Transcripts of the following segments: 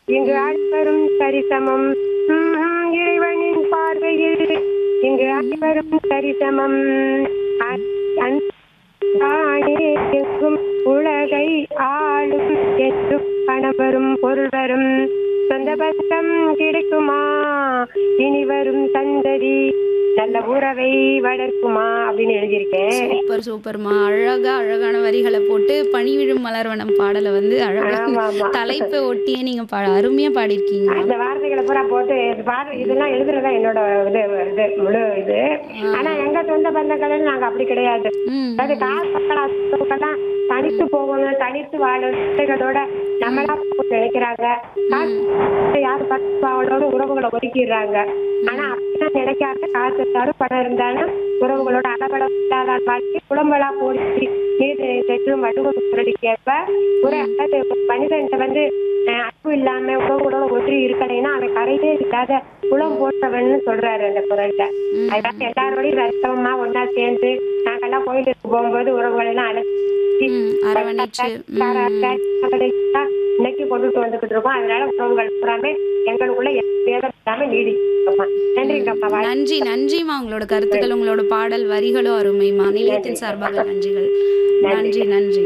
இங்கு அனைவரும் சரிசமம் ம்ஹும், இறைவனின் பார்வையில் இங்கு அனைவரும் சரிசமம் அ- அன்பானே எங்கும் உலகை ஆளும் என்றும் பணவரும் பொருள்வரும் சொந்த பந்தம் கிடைக்குமா இனி வரும் சந்ததி நல்ல உறவை வளர்க்குமா அப்படின்னு எழுதியிருக்கேன் சூப்பர் சூப்பர்மா அழகா அழகான வரிகளை போட்டு பணிவிழும் மலர்வனம் பாடலை வந்து அழகா ஆமா, ஆமா. தலைப்பை ஒட்டியே நீங்க பா அருமையா பாடியிருக்கீங்க அந்த வார்த்தைகளை பூரா போட்டு இது பாரு இதெல்லாம் எழுதுறதா என்னோட இது இது முழு இது ஆனா எங்க சொந்த பந்தங்கள் நாங்க அப்படி கிடையாது ம் அது காசுலாம் தனித்து போகணும் தனித்து வாழணும் பிள்ளைகளோட நம்மளா போக நினைக்கிறாங்க காசு யாரு பத்து அவளோட உறவுகளை ஒதுக்கிடுறாங்க ஆனா அப்படிலாம் நினைக்காம காசு இருந்தாலும் பணம் இருந்தாலும் உறவுகளோட அளவட இல்லாத வாழ்க்கை குழம்பலா போடி நீர் செற்றும் வடுவது குரடிக்கேற்ப ஒரு அதாவது மனிதன் வந்து அஹ், அன்பு இல்லாம உறவுகளோட ஒன்றி இருக்கலைன்னா அவன் கரையே இல்லாத குளம் போட்டவன்னு சொல்றாரு அந்த குரல்ல அதனால எல்லாரோடையும் ரத்தமா ஒன்னா சேர்ந்து நாங்கெல்லாம் கோயிலுக்கு போகும்போது உறவுகளை எல்லாம் அழைச்சி ம் அரவணைச்சு ம் இன்னைக்கு கொண்டுட்டு வந்துகிட்டு இருக்கோம் அதனால உறவுகள் பூராமே எங்களுக்குள்ள எந்த பேதம் இல்லாம நீடிச்சிருக்கோம்மா நன்றிங்கம்மா வாழ்த்துக்கள். நன்றி நன்றிமா உங்களோட கருத்துக்கள் உங்களோட பாடல் வரிகளும் அருமைமா நிலையத்தின் சார்பாக நன்றிகள் நன்றி நன்றி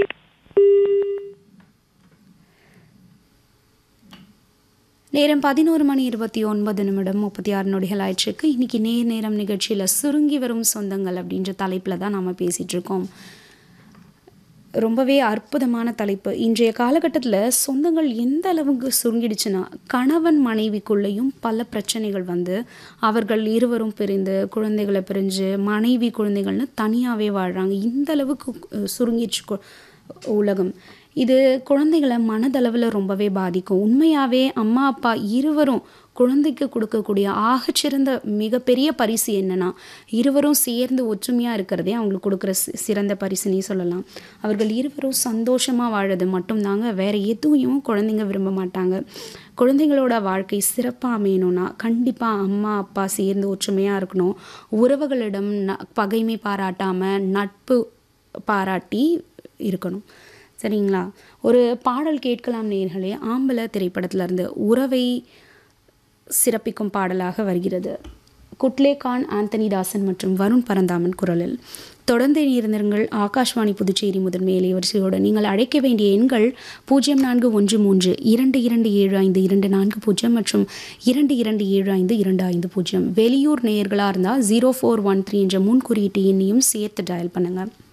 நேரம் பதினோரு மணி இருபத்தி ஒன்பது நிமிடம் முப்பத்தி ஆறு நொடிகள் ஆயிடுச்சுக்கு இன்னைக்கு நேர் நேரம் நிகழ்ச்சியில் சுருங்கி வரும் சொந்தங்கள் அப்படின்ற தலைப்பில் தான் நாம் பேசிகிட்டு இருக்கோம் ரொம்பவே அற்புதமான தலைப்பு இன்றைய காலகட்டத்தில் சொந்தங்கள் எந்த அளவுக்கு சுருங்கிடுச்சுன்னா கணவன் மனைவிக்குள்ளேயும் பல பிரச்சனைகள் வந்து அவர்கள் இருவரும் பிரிந்து குழந்தைகளை பிரிஞ்சு மனைவி குழந்தைகள்னு தனியாகவே வாழ்கிறாங்க இந்த அளவுக்கு அஹ், சுருங்கிடுச்சு கு- உலகம் இது குழந்தைகளை மனதளவில் ரொம்பவே பாதிக்கும் உண்மையாகவே அம்மா அப்பா இருவரும் குழந்தைக்கு கொடுக்கக்கூடிய ஆகச்சிறந்த மிகப்பெரிய பரிசு என்னன்னா இருவரும் சேர்ந்து ஒற்றுமையாக இருக்கிறதே அவங்களுக்கு கொடுக்குற சி- சிறந்த பரிசுனே சொல்லலாம் அவர்கள் இருவரும் சந்தோஷமாக வாழறது மட்டும்தாங்க வேற எதுவும் குழந்தைங்க விரும்ப மாட்டாங்க குழந்தைங்களோட வாழ்க்கை சிறப்பாக அமையணும்னா கண்டிப்பாக அம்மா அப்பா சேர்ந்து ஒற்றுமையாக இருக்கணும் உறவுகளிடம் ந பகைமை பாராட்டாமல் நட்பு பாராட்டி இருக்கணும் சரிங்களா ஒரு பாடல் கேட்கலாம் நேர்களே ஆம்பளை திரைப்படத்துல இருந்து உறவை சிறப்பிக்கும் பாடலாக வருகிறது குட்லே கான் ஆந்தனி தாசன் மற்றும் வருண் பரந்தாமன் குரலில் தொடர்ந்து இருந்திருங்கள் ஆகாஷ்வாணி புதுச்சேரி முதன்மை இலைவரிசையோடு நீங்கள் அழைக்க வேண்டிய எண்கள் பூஜ்ஜியம் நான்கு ஒன்று மூன்று இரண்டு இரண்டு ஏழு ஐந்து இரண்டு நான்கு பூஜ்ஜியம் மற்றும் இரண்டு இரண்டு ஏழு ஐந்து இரண்டு ஐந்து பூஜ்ஜியம் வெளியூர் நேயர்களாக இருந்தால் ஜீரோ ஃபோர் ஒன் த்ரீ என்ற முன் குறியீட்டு எண்ணையும் சேர்த்து டயல் பண்ணுங்கள்